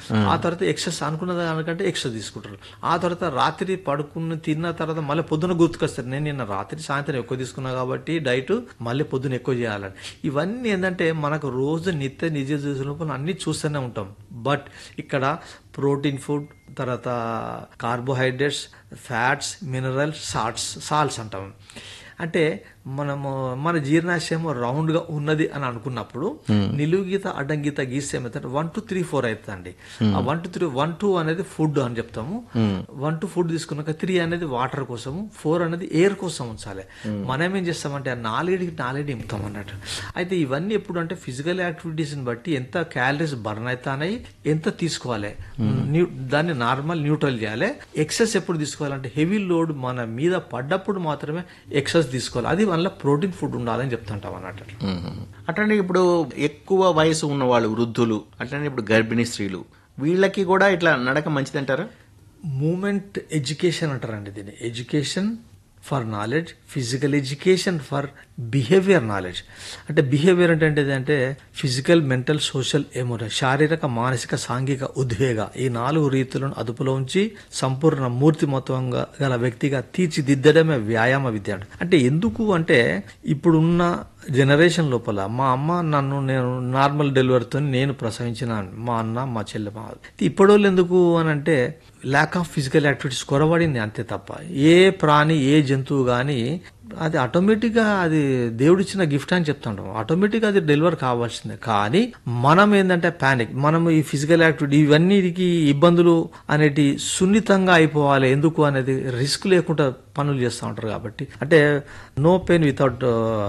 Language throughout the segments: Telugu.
ఆ తర్వాత ఎక్సెస్ అనుకున్న దానికంటే ఎక్స్ట్రా తీసుకుంటారు ఆ తర్వాత రాత్రి పడుకుని తిన్న తర్వాత మళ్ళీ పొద్దున గుర్తుకొస్తారు నేను నిన్న రాత్రి సాయంత్రం ఎక్కువ తీసుకున్నా కాబట్టి డైట్ మళ్ళీ పొద్దున ఎక్కువ చేయాలని ఇవన్నీ ఏంటంటే మనకు రోజు నిత్య నిజ జీవితంలో అన్ని చూస్తూనే ఉంటాం బట్ ఇక్కడ ప్రోటీన్ ఫుడ్ తర్వాత carbohydrates fats minerals salts salts అంటాం అంటే మనము మన జీర్ణాశయం రౌండ్ గా ఉన్నది అని అనుకున్నప్పుడు నిలువు గీత అడ్డం గీత గీస్తే ఏమవుతుంది వన్ టు త్రీ ఫోర్ అవుతుందండి ఆ one two three one two అనేది ఫుడ్ అని చెప్తాము వన్ టు ఫుడ్ తీసుకున్నాక త్రీ అనేది వాటర్ కోసము ఫోర్ అనేది ఎయిర్ కోసం ఉంచాలి మనం ఏం చేస్తామంటే ఆ నాలుగేడికి నాలుగేడి ఇమ్ముతాం అన్నట్టు అయితే ఇవన్నీ ఎప్పుడు అంటే ఫిజికల్ యాక్టివిటీస్ని బట్టి ఎంత క్యాలరీస్ బర్న్ అవుతాయి ఎంత తీసుకోవాలి న్యూ దాన్ని నార్మల్ న్యూట్రల్ చేయాలి ఎక్సెస్ ఎప్పుడు తీసుకోవాలంటే హెవీ లోడ్ మన మీద పడ్డప్పుడు మాత్రమే ఎక్సెస్ తీసుకోవాలి అది వల్ల ప్రోటీన్ ఫుడ్ ఉండాలని చెప్తుంటాం అన్నట్టు అట్లనే ఇప్పుడు ఎక్కువ వయసు ఉన్న వాళ్ళు వృద్ధులు అట్లనే ఇప్పుడు గర్భిణీ స్త్రీలు వీళ్ళకి కూడా ఇట్లా నడక మంచిదంటారా మూమెంట్ ఎడ్యుకేషన్ అంటారండి దీన్ని education for knowledge physical education for behaviour knowledge అంటే బిహేవియర్ అంటే ఏంటంటే ఫిజికల్ మెంటల్ సోషల్ ఎమోషన్ శారీరక మానసిక సాంఘిక ఉద్వేగ ఈ నాలుగు రీతులను అదుపులో ఉంచి సంపూర్ణ మూర్తిమత్వంగా గల వ్యక్తిగా తీర్చిదిద్దడమే వ్యాయామ విద్య అంటే. అంటే ఎందుకు అంటే ఇప్పుడున్న జనరేషన్ లోపల మా అమ్మ నన్ను నేను నార్మల్ డెలివరీతో నేను ప్రసవించిన మా అన్న మా చెల్లె మా ఇప్పటి ఎందుకు అని అంటే ల్యాక్ ఆఫ్ ఫిజికల్ యాక్టివిటీస్ కొరబడింది అంతే తప్ప ఏ ప్రాణి ఏ జంతువు కానీ అది ఆటోమేటిక్గా అది దేవుడిచ్చిన గిఫ్ట్ అని చెప్తుంటాం ఆటోమేటిక్గా అది డెలివర్ కావాల్సిందే కానీ మనం ఏంటంటే పానిక్ మనం ఈ ఫిజికల్ యాక్టివిటీ ఇవన్నీకి ఇబ్బందులు అనేటి సున్నితంగా అయిపోవాలి ఎందుకు అనేది రిస్క్ లేకుండా పనులు చేస్తూ ఉంటారు కాబట్టి అంటే no pain without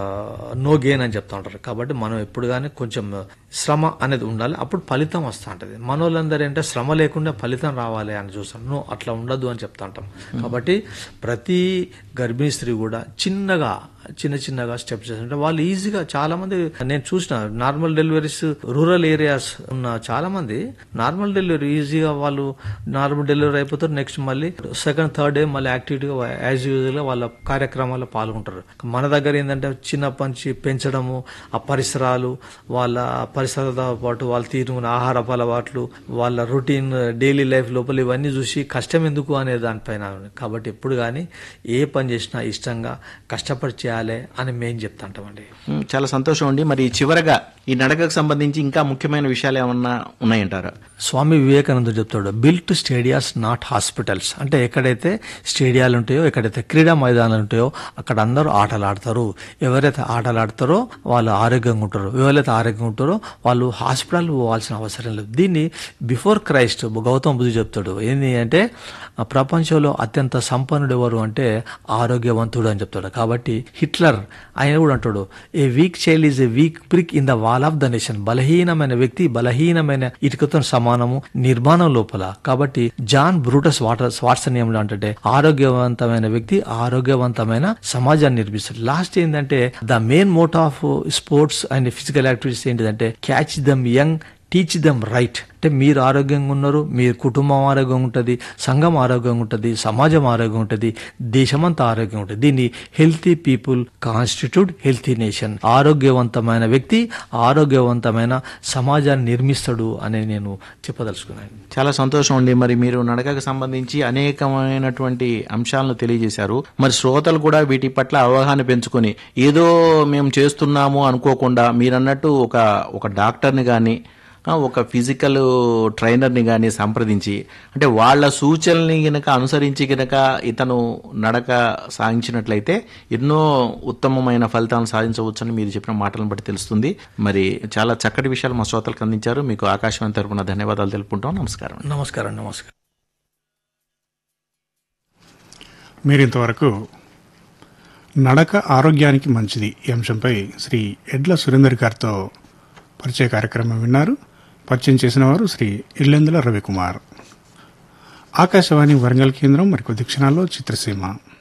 no gain అని చెప్తా ఉంటారు కాబట్టి మనం ఎప్పుడు కానీ కొంచెం శ్రమ అనేది ఉండాలి అప్పుడు ఫలితం వస్తూ ఉంటుంది మనోళ్ళందరూ ఏంటంటే శ్రమ లేకుండా ఫలితం రావాలి అని చూస్తాం నో అట్లా ఉండదు అని చెప్తా ఉంటాం కాబట్టి ప్రతి గర్భిణీ స్త్రీ కూడా చిన్నగా చిన్న చిన్నగా స్టెప్స్ చేస్తుంటే వాళ్ళు ఈజీగా చాలా మంది నేను చూసిన నార్మల్ డెలివరీస్ రూరల్ ఏరియాస్ ఉన్న చాలా మంది నార్మల్ డెలివరీ ఈజీగా వాళ్ళు నార్మల్ డెలివరీ అయిపోతారు నెక్స్ట్ మళ్ళీ సెకండ్ థర్డ్ డే మళ్ళీ యాక్టివిటీగా యాజ్ యూజువల్ గా వాళ్ళ కార్యక్రమాల్లో పాల్గొంటారు మన దగ్గర ఏంటంటే చిన్నప్పటి నుంచి పెంచడము ఆ పరిసరాలు వాళ్ళ పరిసరాలతో పాటు వాళ్ళు తీసుకున్న ఆహార అలవాట్లు వాళ్ళ రొటీన్ డైలీ లైఫ్ లోపల ఇవన్నీ చూసి కష్టం ఎందుకు అనే దానిపైన కాబట్టి ఎప్పుడు కానీ ఏ పని చేసినా ఇష్టంగా కష్టపడి చేయాలి అని మేము చెప్తాంటామండి ఉమ్, చాలా సంతోషం అండి మరి చివరగా ఈ నడకకు సంబంధించి ఇంకా ముఖ్యమైన విషయాలు ఏమన్నా ఉన్నాయంటారా స్వామి వివేకానంద చెప్తాడు బిల్ట్ స్టేడియాస్ నాట్ హాస్పిటల్స్ అంటే ఎక్కడైతే స్టేడియాలు ఉంటాయో ఎక్కడైతే క్రీడా మైదానాలు ఉంటాయో అక్కడ అందరూ ఆటలు ఆడతారు ఎవరైతే ఆటలు ఆడతారో వాళ్ళు ఆరోగ్యంగా ఉంటారు ఎవరైతే ఆరోగ్యంగా ఉంటారో వాళ్ళు హాస్పిటల్ పోవాల్సిన అవసరం లేదు దీన్ని బిఫోర్ క్రైస్ట్ గౌతమ్ బుద్ధు చెప్తాడు ఏంటి అంటే ఆ ప్రపంచంలో అత్యంత సంపన్నుడు ఎవరు అంటే ఆరోగ్యవంతుడు అని చెప్తాడు కాబట్టి హిట్లర్ ఆయన కూడా అంటాడు a weak child is a weak brick in the wall of the nation బలహీనమైన వ్యక్తి బలహీనమైన ఇటుకతో సమానము నిర్మాణం లోపల కాబట్టి జాన్ బ్రూటస్ వాటర్ స్వాట్సనియంలో అంటే ఆరోగ్యవంతమైన వ్యక్తి ఆరోగ్యవంతమైన సమాజాన్ని నిర్మిస్తాడు లాస్ట్ ఏంటంటే the main motto of sports and physical activities ఏంటిదంటే catch them young teach them right అంటే మీరు ఆరోగ్యంగా ఉన్నారు మీ కుటుంబం ఆరోగ్యంగా ఉంటుంది సంఘం ఆరోగ్యంగా ఉంటుంది సమాజం ఆరోగ్యంగా ఉంటుంది దేశమంతా ఆరోగ్యంగా ఉంటుంది దీన్ని healthy people constitute healthy nation ఆరోగ్యవంతమైన వ్యక్తి ఆరోగ్యవంతమైన సమాజాన్ని నిర్మిస్తాడు అని నేను చెప్పదలుచుకున్నాను చాలా సంతోషం అండి మరి మీరు నడకకు సంబంధించి అనేకమైనటువంటి అంశాలను తెలియజేశారు మరి శ్రోతలు కూడా వీటి పట్ల అవగాహన పెంచుకొని ఏదో మేము చేస్తున్నాము అనుకోకుండా మీరన్నట్టు ఒక ఒక డాక్టర్ని కానీ ఒక ఫిజికల్ ట్రైనర్ని కానీ సంప్రదించి అంటే వాళ్ళ సూచనల్ని గనక అనుసరించి గనక ఇతను నడక సాగించినట్లయితే ఎన్నో ఉత్తమమైన ఫలితాలను సాధించవచ్చని మీరు చెప్పిన మాటలను బట్టి తెలుస్తుంది మరి చాలా చక్కటి విషయాలు మా శ్రోతలకు అందించారు మీకు ఆకాశవాణి తరపున ధన్యవాదాలు తెలుపుకుంటాం నమస్కారం నమస్కారం నమస్కారం మీరు ఇంతవరకు నడక ఆరోగ్యానికి మంచిది ఈ అంశంపై శ్రీ ఎడ్ల సురేందర్ గారితో పరిచయ కార్యక్రమం విన్నారు పరిచయం చేసిన వారు శ్రీ ఇల్లెందుల రవికుమార్ ఆకాశవాణి వరంగల్ కేంద్రం మరికొద్ది క్షణాల్లో చిత్రసీమ